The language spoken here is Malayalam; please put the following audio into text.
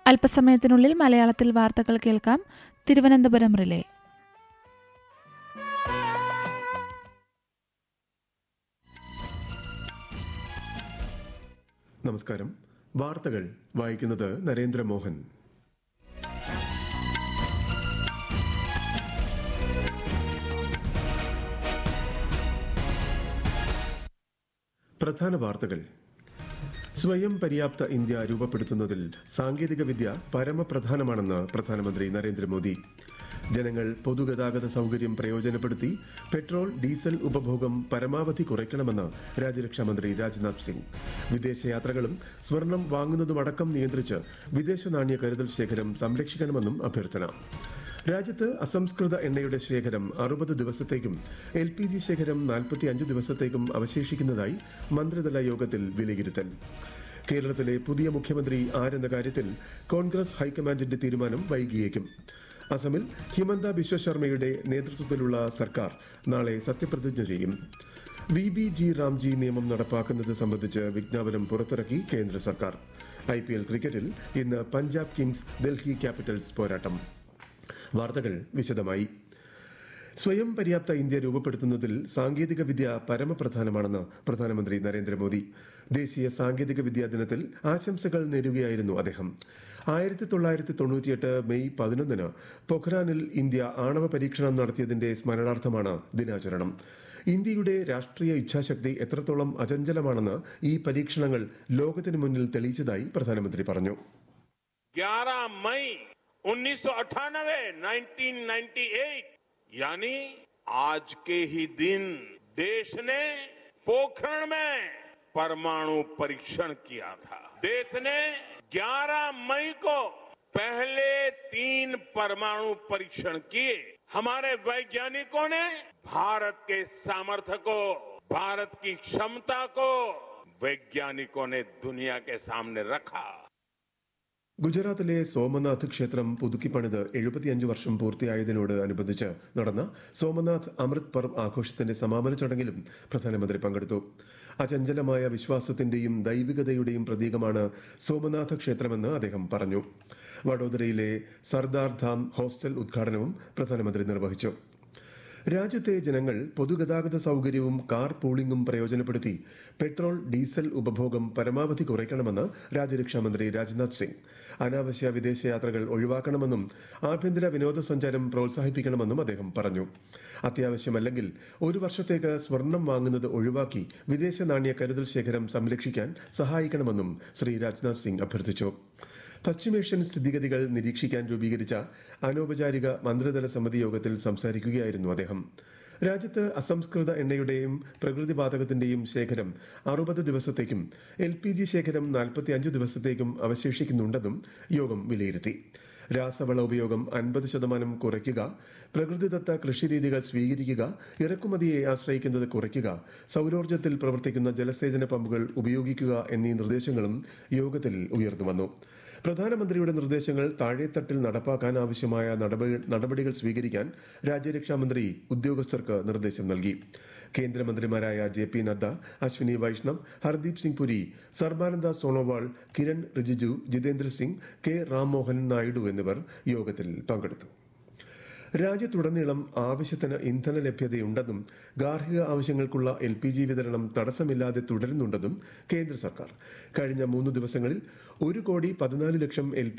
അല്പസമയത്തിനുള്ളിൽ മലയാളത്തിൽ വാർത്തകൾ കേൾക്കാം തിരുവനന്തപുരം റിലേ നമസ്കാരം വാർത്തകൾ വായിക്കുന്നത് നരേന്ദ്രമോഹൻ പ്രധാന വാർത്തകൾ സ്വയം പര്യാപ്ത ഇന്ത്യ രൂപപ്പെടുത്തുന്നതിൽ സാങ്കേതികവിദ്യ പരമപ്രധാനമാണെന്ന് പ്രധാനമന്ത്രി നരേന്ദ്രമോദി ജനങ്ങൾ പൊതുഗതാഗത സൗകര്യം പ്രയോജനപ്പെടുത്തി പെട്രോൾ ഡീസൽ ഉപഭോഗം പരമാവധി കുറയ്ക്കണമെന്ന് രാജ്യരക്ഷാമന്ത്രി രാജ്നാഥ് സിംഗ് വിദേശയാത്രകളും സ്വർണം വാങ്ങുന്നതുമടക്കം നിയന്ത്രിച്ച് വിദേശ നാണ്യ കരുതൽ ശേഖരം സംരക്ഷിക്കണമെന്നും അഭ്യർത്ഥന രാജ്യത്ത് അസംസ്കൃത എണ്ണയുടെ ശേഖരം അറുപത് ദിവസത്തേക്കും എൽ പി ജി ശേഖരം നാൽപ്പത്തി അഞ്ച് ദിവസത്തേക്കും അവശേഷിക്കുന്നതായി മന്ത്രിതല യോഗത്തിൽ വിലയിരുത്തൽ കേരളത്തിലെ പുതിയ മുഖ്യമന്ത്രി ആരെന്ന കാര്യത്തിൽ കോൺഗ്രസ് ഹൈക്കമാൻഡിന്റെ തീരുമാനം വൈകിയേക്കും അസമിൽ ഹിമന്ത ബിശ്വ ശർമ്മയുടെ നേതൃത്വത്തിലുള്ള സർക്കാർ നാളെ സത്യപ്രതിജ്ഞ ചെയ്യും വി ബി ജി റാംജി നിയമം നടപ്പാക്കുന്നത് സംബന്ധിച്ച് വിജ്ഞാപനം പുറത്തിറക്കി കേന്ദ്ര സർക്കാർ ഐ പി എൽ ക്രിക്കറ്റിൽ ഇന്ന് പഞ്ചാബ് കിങ്സ് ഡൽഹി ക്യാപിറ്റൽസ് പോരാട്ടം വാർത്തകൾ വിശദമായി സ്വയം പര്യാപ്ത ഇന്ത്യ രൂപപ്പെടുത്തുന്നതിൽ സാങ്കേതിക വിദ്യ പരമപ്രധാനമാണെന്ന് പ്രധാനമന്ത്രി നരേന്ദ്രമോദി ദേശീയ സാങ്കേതിക വിദ്യാ ദിനത്തിൽ ആശംസകൾ നേരുകയായിരുന്നു അദ്ദേഹം ആയിരത്തി തൊള്ളായിരത്തി തൊണ്ണൂറ്റിയെട്ട് മെയ് പതിനൊന്നിന് പൊഖ്റാനിൽ ഇന്ത്യ ആണവ പരീക്ഷണം നടത്തിയതിന്റെ സ്മരണാർത്ഥമാണ് ദിനാചരണം ഇന്ത്യയുടെ രാഷ്ട്രീയ ഇച്ഛാശക്തി എത്രത്തോളം അചഞ്ചലമാണെന്ന് ഈ പരീക്ഷണങ്ങൾ ലോകത്തിന് മുന്നിൽ തെളിയിച്ചതായി പ്രധാനമന്ത്രി പറഞ്ഞു 11 मई 1998 1998 यानी आज के ही दिन देश ने पोखरण में परमाणु परीक्षण किया था देश ने 11 मई को पहले तीन परमाणु परीक्षण किए हमारे वैज्ञानिकों ने भारत के सामर्थ्य को भारत की क्षमता को वैज्ञानिकों ने दुनिया के सामने रखा ഗുജറാത്തിലെ സോമനാഥ് ക്ഷേത്രം പുതുക്കിപ്പണിത് എഴുപത്തിയഞ്ച് വർഷം പൂർത്തിയായതിനോട് അനുബന്ധിച്ച് നടന്ന സോമനാഥ് അമൃത് പർവ് ആഘോഷത്തിന്റെ സമാപന ചടങ്ങിലും പ്രധാനമന്ത്രി പങ്കെടുത്തു അചഞ്ചലമായ വിശ്വാസത്തിന്റെയും ദൈവികതയുടെയും പ്രതീകമാണ് സോമനാഥ ക്ഷേത്രമെന്ന് അദ്ദേഹം പറഞ്ഞു വഡോദരയിലെ സർദാർ ധാം ഹോസ്റ്റൽ ഉദ്ഘാടനവും പ്രധാനമന്ത്രി നിർവഹിച്ചു രാജ്യത്തെ ജനങ്ങൾ പൊതുഗതാഗത സൗകര്യവും കാർ പൂളിംഗും പ്രയോജനപ്പെടുത്തി പെട്രോൾ ഡീസൽ ഉപഭോഗം പരമാവധി കുറയ്ക്കണമെന്ന് രാജ്യരക്ഷാമന്ത്രി രാജ്നാഥ് സിംഗ് അനാവശ്യ വിദേശയാത്രകൾ ഒഴിവാക്കണമെന്നും ആഭ്യന്തര വിനോദസഞ്ചാരം പ്രോത്സാഹിപ്പിക്കണമെന്നും അദ്ദേഹം പറഞ്ഞു അത്യാവശ്യമല്ലെങ്കിൽ ഒരു വർഷത്തേക്ക് സ്വർണം വാങ്ങുന്നത് ഒഴിവാക്കി വിദേശ നാണ്യ കരുതൽ ശേഖരം സംരക്ഷിക്കാൻ സഹായിക്കണമെന്നും ശ്രീ രാജ്നാഥ് സിംഗ് അഭ്യർത്ഥിച്ചു പശ്ചിമേഷ്യൻ സ്ഥിതിഗതികൾ നിരീക്ഷിക്കാൻ രൂപീകരിച്ച അനൗപചാരിക മന്ത്രിതല സമിതി യോഗത്തിൽ സംസാരിക്കുകയായിരുന്നു അദ്ദേഹം രാജ്യത്ത് അസംസ്കൃത എണ്ണയുടെയും പ്രകൃതിവാതകത്തിന്റെയും ശേഖരം അറുപത് ദിവസത്തേക്കും എൽ പി ജി ശേഖരം നാൽപ്പത്തിയഞ്ച് ദിവസത്തേക്കും അവശേഷിക്കുന്നുണ്ടെന്നും യോഗം വിലയിരുത്തി രാസവള ഉപയോഗം അൻപത് ശതമാനം കുറയ്ക്കുക പ്രകൃതിദത്ത കൃഷിരീതികൾ സ്വീകരിക്കുക ഇറക്കുമതിയെ ആശ്രയിക്കുന്നത് കുറയ്ക്കുക സൗരോർജ്ജത്തിൽ പ്രവർത്തിക്കുന്ന ജലസേചന പമ്പുകൾ ഉപയോഗിക്കുക എന്നീ നിർദ്ദേശങ്ങളും യോഗത്തിൽ ഉയർന്നുവന്നു പ്രധാനമന്ത്രിയുടെ നിർദ്ദേശങ്ങൾ താഴെത്തട്ടിൽ നടപ്പാക്കാൻ ആവശ്യമായ നടപടി- നടപടികൾ സ്വീകരിക്കാൻ രാജ്യരക്ഷാമന്ത്രി ഉദ്യോഗസ്ഥർക്ക് നിർദ്ദേശം നൽകി കേന്ദ്രമന്ത്രിമാരായ J P Nadda Ashwini Vaishnaw Hardeep Singh Puri Sarbananda Sonowal Kiren Rijiju Jitendra Singh K Rammohan Naidu എന്നിവർ യോഗത്തിൽ പങ്കെടുത്തു രാജ്യത്തുടനീളം ആവശ്യത്തിന് ഇന്ധന ലഭ്യതയുണ്ടെന്നും ഗാർഹിക ആവശ്യങ്ങൾക്കുള്ള എൽ പി ജി വിതരണം തടസ്സമില്ലാതെ തുടരുന്നുണ്ടെന്നും കേന്ദ്ര സർക്കാർ കഴിഞ്ഞ മൂന്ന് ദിവസങ്ങളിൽ ഒരു കോടി പതിനാല് ലക്ഷം എൽ